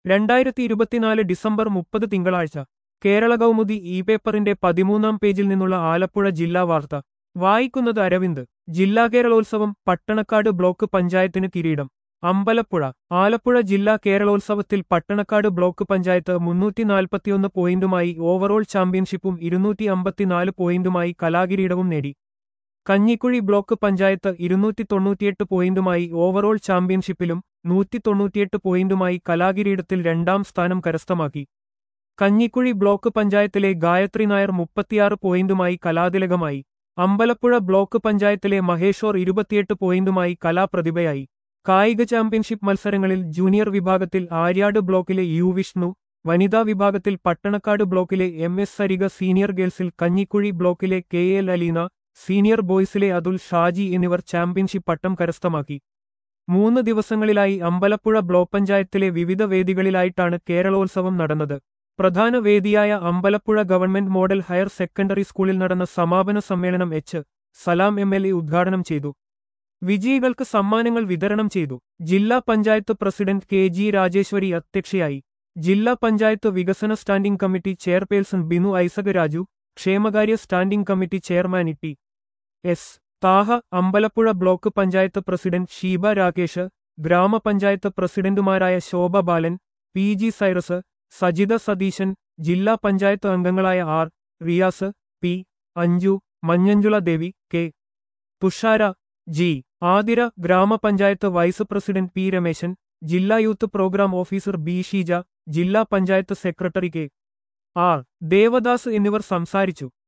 രണ്ടായിരത്തി ഇരുപത്തിനാല് ഡിസംബർ മുപ്പത് തിങ്കളാഴ്ച കേരള കൗമുദി ഇ പേപ്പറിന്റെ പതിമൂന്നാം പേജിൽ നിന്നുള്ള ആലപ്പുഴ ജില്ലാ വാർത്ത വായിക്കുന്നത് അരവിന്ദ് ജില്ലാ കേരളോത്സവം പട്ടണക്കാട് ബ്ലോക്ക് പഞ്ചായത്തിന് കിരീടം അമ്പലപ്പുഴ ആലപ്പുഴ ജില്ലാ കേരളോത്സവത്തിൽ പട്ടണക്കാട് ബ്ലോക്ക് പഞ്ചായത്ത് മുന്നൂറ്റി നാൽപ്പത്തിയൊന്ന് പോയിന്റുമായി ഓവറോൾ ചാമ്പ്യൻഷിപ്പും ഇരുന്നൂറ്റി അമ്പത്തിനാല് പോയിന്റുമായി കലാകിരീടവും നേടി കഞ്ഞിക്കുഴി ബ്ലോക്ക് പഞ്ചായത്ത് ഇരുന്നൂറ്റി തൊണ്ണൂറ്റിയെട്ട് പോയിന്റുമായി ഓവറോൾ ചാമ്പ്യൻഷിപ്പിലും നൂറ്റി തൊണ്ണൂറ്റിയെട്ട് പോയിന്റുമായി കലാകിരീടത്തിൽ രണ്ടാം സ്ഥാനം കരസ്ഥമാക്കി കഞ്ഞിക്കുഴി ബ്ലോക്ക് പഞ്ചായത്തിലെ ഗായത്രി നായർ മുപ്പത്തിയാറ് പോയിന്റുമായി കലാതിലകമായി അമ്പലപ്പുഴ ബ്ലോക്ക് പഞ്ചായത്തിലെ മഹേശ്വർ ഇരുപത്തിയെട്ട് പോയിന്റുമായി കലാപ്രതിഭയായി കായിക ചാമ്പ്യൻഷിപ്പ് മത്സരങ്ങളിൽ ജൂനിയർ വിഭാഗത്തിൽ ആര്യാട് ബ്ലോക്കിലെ യു വിഷ്ണു വനിതാ വിഭാഗത്തിൽ പട്ടണക്കാട് ബ്ലോക്കിലെ എം എസ് സരിക സീനിയർ ഗേൾസിൽ കഞ്ഞിക്കുഴി ബ്ലോക്കിലെ കെ എൽ അലീന സീനിയർ ബോയ്സിലെ അതുൽ ഷാജി എന്നിവർ ചാമ്പ്യൻഷിപ്പ് പട്ടം കരസ്ഥമാക്കി മൂന്ന് ദിവസങ്ങളിലായി അമ്പലപ്പുഴ ബ്ലോക്ക് പഞ്ചായത്തിലെ വിവിധ വേദികളിലായിട്ടാണ് കേരളോത്സവം നടന്നത് പ്രധാന വേദിയായ Ambalappuzha government model higher secondary സ്കൂളിൽ നടന്ന സമാപന സമ്മേളനം H Salam M L A ഉദ്ഘാടനം ചെയ്തു വിജയികൾക്ക് സമ്മാനങ്ങൾ വിതരണം ചെയ്തു ജില്ലാ panchayat president K G Rajeshwari അധ്യക്ഷയായി ജില്ലാ പഞ്ചായത്ത് വികസന standing committee chairperson Binu Isaac Raju ക്ഷേമകാര്യ standing committee chairman E T S Thaha Ambalappuzha block panchayat president Sheeba Rakesh ഗ്രാമപഞ്ചായത്ത് പ്രസിഡന്റുമാരായ Shobha Balan P G Cyrus Sajitha Satheesan ജില്ലാ പഞ്ചായത്ത് അംഗങ്ങളായ R Riyas P Anju മഞ്ഞഞ്ജുള Devi K Thushara G Athira ഗ്രാമപഞ്ചായത്ത് വൈസ് പ്രസിഡന്റ് പി രമേശൻ ജില്ലാ youth program officer B Sheeja ജില്ലാ panchayat secretary K R Devadas എന്നിവർ സംസാരിച്ചു